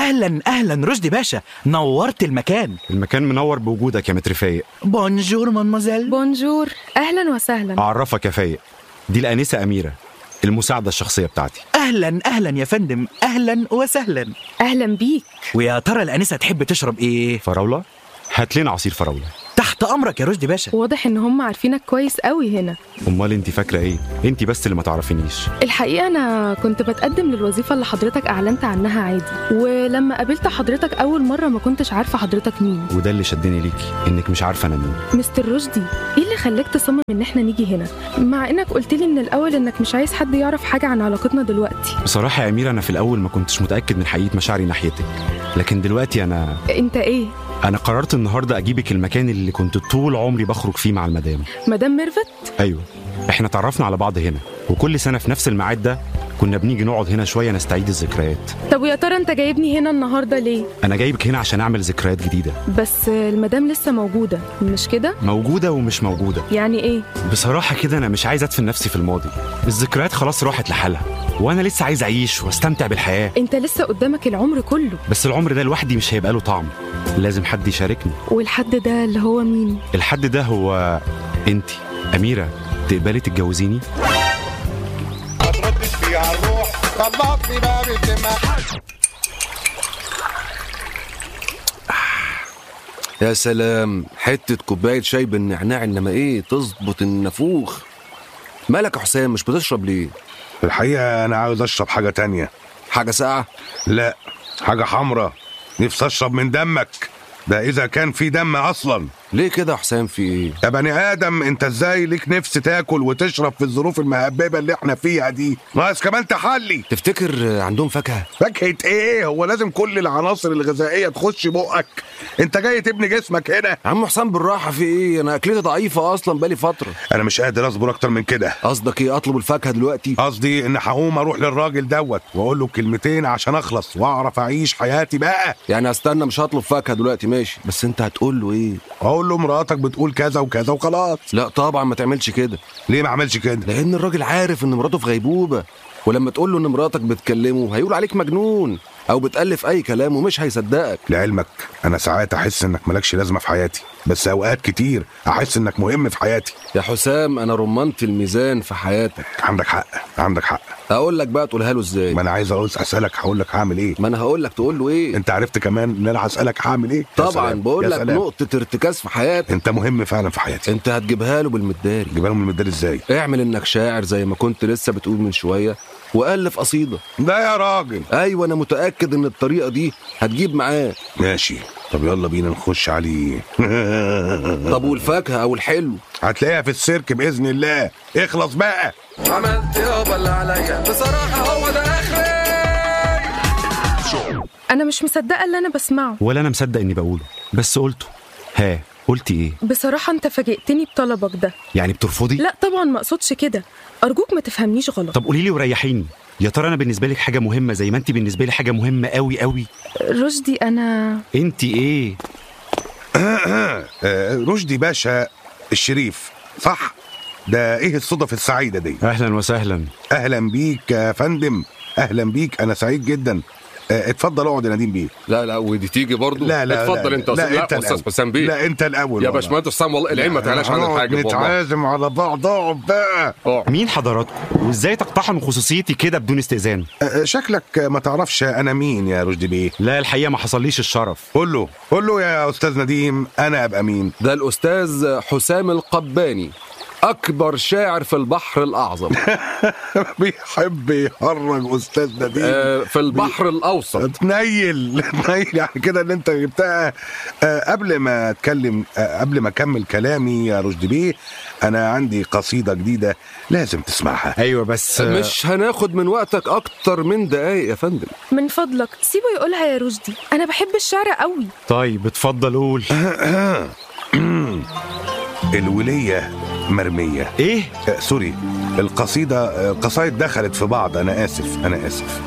اهلا اهلا رشدي باشا نورت المكان المكان منور بوجودك يا متر فايق بونجور مانمازيل بونجور اهلا وسهلا اعرفك يا فايق دي الانسه اميره المساعده الشخصيه بتاعتي اهلا اهلا يا فندم اهلا وسهلا اهلا بيك ويا ترى الانسه تحب تشرب ايه فراوله هات لنا عصير فراوله تحت امرك يا رشدي باشا واضح ان هم عارفينك كويس قوي هنا امال انت فاكره ايه انت بس اللي ما تعرفينيش الحقيقه انا كنت بتقدم للوظيفه اللي حضرتك اعلنت عنها عادي ولما قابلت حضرتك اول مره ما كنتش عارفه حضرتك مين وده اللي شدني ليكي انك مش عارفه انا مين مستر رشدي ايه اللي خلاك تصمم ان احنا نيجي هنا مع انك قلت لي من الاول انك مش عايز حد يعرف حاجه عن علاقتنا دلوقتي بصراحه يا اميره انا في الاول ما كنتش متاكد من حقيقه مشاعري ناحيتك لكن دلوقتي انا انت ايه انا قررت النهارده اجيبك المكان اللي كنت طول عمري بخرج فيه مع المدام مدام ميرفت ايوه احنا تعرفنا على بعض هنا وكل سنه في نفس الميعاد ده كنا بنيجي نقعد هنا شويه نستعيد الذكريات طب ويا ترى انت جايبني هنا النهارده ليه انا جايبك هنا عشان اعمل ذكريات جديده بس المدام لسه موجوده مش كده موجوده ومش موجوده يعني ايه بصراحه كده انا مش عايز ادفن نفسي في الماضي الذكريات خلاص راحت لحالها وانا لسه عايز اعيش واستمتع بالحياه انت لسه قدامك العمر كله بس العمر ده لوحدي مش هيبقى له طعم لازم حد يشاركني والحد ده اللي هو مين الحد ده هو انت اميره تقبلي تتجوزيني ما تردش فيها الروح طلعتني باب الدماغ يا سلام حتة كوباية شاي بالنعناع انما ايه تظبط النافوخ مالك يا حسام مش بتشرب ليه الحقيقة أنا عاوز أشرب حاجة تانية حاجة ساقعة لا حاجة حمرا نفسي أشرب من دمك ده إذا كان في دم أصلا ليه كده يا حسام في ايه يا بني آدم أنت إزاي ليك نفس تاكل وتشرب في الظروف المهببة اللي إحنا فيها دي ناقص كمان تحلي تفتكر عندهم فاكهة فاكهة إيه هو لازم كل العناصر الغذائية تخش بقك أنت جاي تبني جسمك هنا يا عم حسام بالراحة في ايه انا اكلتي ضعيفة اصلا بقالي فترة أنا مش قادر أصبر أكتر من كده قصدك ايه اطلب الفاكهة دلوقتي قصدي ان هقوم اروح للراجل دوت واقول له كلمتين عشان اخلص واعرف اعيش حياتي بقى يعني استنى مش هطلب فاكهة دلوقتي ماشي بس انت هتقول له ايه اقول له مراتك بتقول كذا وكذا وخلاص لا طبعا ما تعملش كده ليه ما عملش كده لان الراجل عارف ان مراته في غيبوبة ولما تقول له ان مراتك بتكلمه هيقول عليك مجنون او بتألف اي كلام ومش هيصدقك لعلمك انا ساعات احس انك مالكش لازمه في حياتي بس اوقات كتير احس انك مهم في حياتي يا حسام انا رمانة الميزان في حياتك عندك حق عندك حق هقول لك بقى تقولها له ازاي ما انا عايز اقول اسالك هقول لك هعمل ايه ما انا هقول لك تقول له ايه انت عرفت كمان ان انا هسالك هعمل ايه يا طبعا سلام، بقول يا لك سلام. نقطة ارتكاز في حياتك انت مهم فعلا في حياتي انت هتجيبها له بالمداري جيبها لهم المدار ازاي اعمل انك شاعر زي ما كنت لسه بتقول من شوية والف قصيدة لا يا راجل ايوه انا متأكد ان الطريقة دي هتجيب معاه ماشي طب يلا بينا نخش عليه طب والفاكهة او الحلو هتلاقيها في السيرك باذن الله اخلص بقى عملت يابا اللي عليا بصراحة هو ده آخري انا مش مصدقه اللي انا بسمعه ولا انا مصدق اني بقوله بس قلته ها قلتي ايه بصراحه انت فاجئتني بطلبك ده يعني بترفضي لا طبعا ما اقصدش كده ارجوك ما تفهمنيش غلط طب قولي لي وريحيني يا ترى انا بالنسبه لك حاجه مهمه زي ما انت بالنسبه لي حاجه مهمه قوي قوي رشدي انا انت ايه آه، رشدي باشا الشريف صح ده ايه الصدف السعيده دي اهلا وسهلا اهلا بيك يا فندم اهلا بيك انا سعيد جدا آه، اتفضل اقعد يا نديم بيه لا لا ودي تيجي برضو لا لا اتفضل لا انت لا, أستاذ- لا انت استاذ الأول. حسام بيه لا انت الاول يا والله. باشمهندس حسام والله العلم ما تعلاش عن هنقعد الحاجه والله نتعازم على بعض اقعد بقى اقعد. مين حضراتكم وازاي تقتحموا خصوصيتي كده بدون استئذان آه، شكلك ما تعرفش انا مين يا رشدي بيه لا الحقيقه ما حصليش الشرف قول له قول له يا استاذ نديم انا ابقى مين ده الاستاذ حسام القباني اكبر شاعر في البحر الاعظم بيحب يهرج استاذ نديم آه، في البحر الاوسط تنيل تنيل يعني كده اللي انت جبتها آه، قبل ما اتكلم آه، قبل ما اكمل كلامي يا رشدي بيه انا عندي قصيده جديده لازم تسمعها ايوه بس مش هناخد من وقتك اكتر من دقايق يا فندم من فضلك سيبه يقولها يا رشدي انا بحب الشعر قوي طيب اتفضل قول الوليه مرميه ايه آه، سوري القصيده آه، قصايد دخلت في بعض انا اسف انا اسف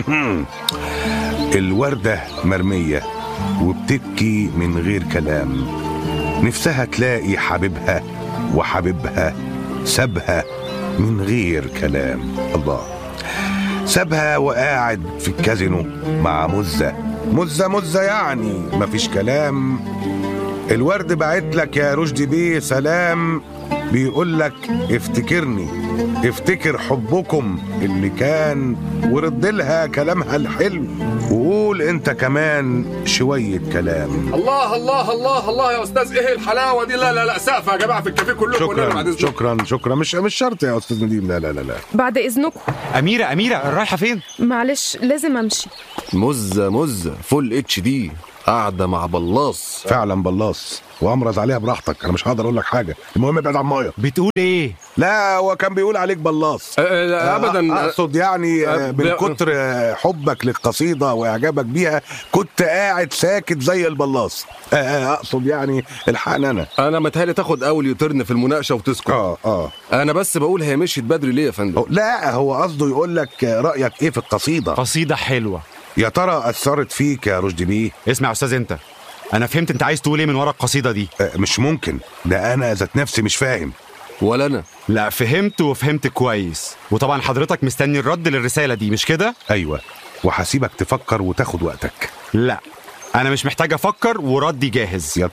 الورده مرميه وبتبكي من غير كلام نفسها تلاقي حبيبها وحبيبها سابها من غير كلام الله سابها وقاعد في الكازينو مع مزة مزة مزة يعني مفيش كلام الورد بعت لك يا رشدي بيه سلام بيقول لك افتكرني افتكر حبكم اللي كان ورد لها كلامها الحلو وقول انت كمان شوية كلام الله الله الله الله يا استاذ ايه الحلاوه دي لا لا لا سقف يا جماعه في الكافيه كلكم ونعم شكرا بعد إذنكم. شكرا شكرا مش مش شرط يا استاذ نديم لا لا لا لا بعد اذنكم اميره اميره رايحه فين معلش لازم امشي مزه مزه فول اتش دي قاعده مع بلاص فعلا بلاص وامرز عليها براحتك انا مش هقدر اقول لك حاجه المهم ابعد عن المايه بتقول ايه لا هو كان بيقول عليك بلاص آه، آه، لا، ابدا اقصد يعني آه، آه، من ب- كتر آه، حبك للقصيده واعجابك بيها كنت قاعد ساكت زي البلاص آه، آه، اقصد يعني الحقني انا انا متهيألي تاخد اول يوترن في المناقشه وتسكت اه اه انا بس بقول هي مشيت بدري ليه يا فندم هو- لا هو قصده يقول لك آه، رايك ايه في القصيده قصيده حلوه يا ترى اثرت فيك يا رشدي بيه اسمع يا استاذ انت انا فهمت انت عايز تقول ايه من ورا القصيده دي آه، مش ممكن ده انا ذات نفسي مش فاهم ولا انا لا فهمت وفهمت كويس وطبعا حضرتك مستني الرد للرساله دي مش كده ايوه وهسيبك تفكر وتاخد وقتك لا انا مش محتاج افكر وردي جاهز يلا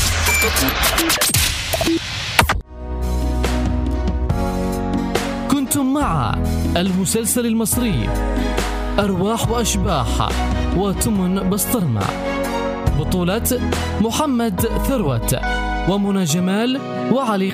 كنتم مع المسلسل المصري أرواح وأشباح وتمن بسطرمة بطولة محمد ثروت ومنى جمال وعلي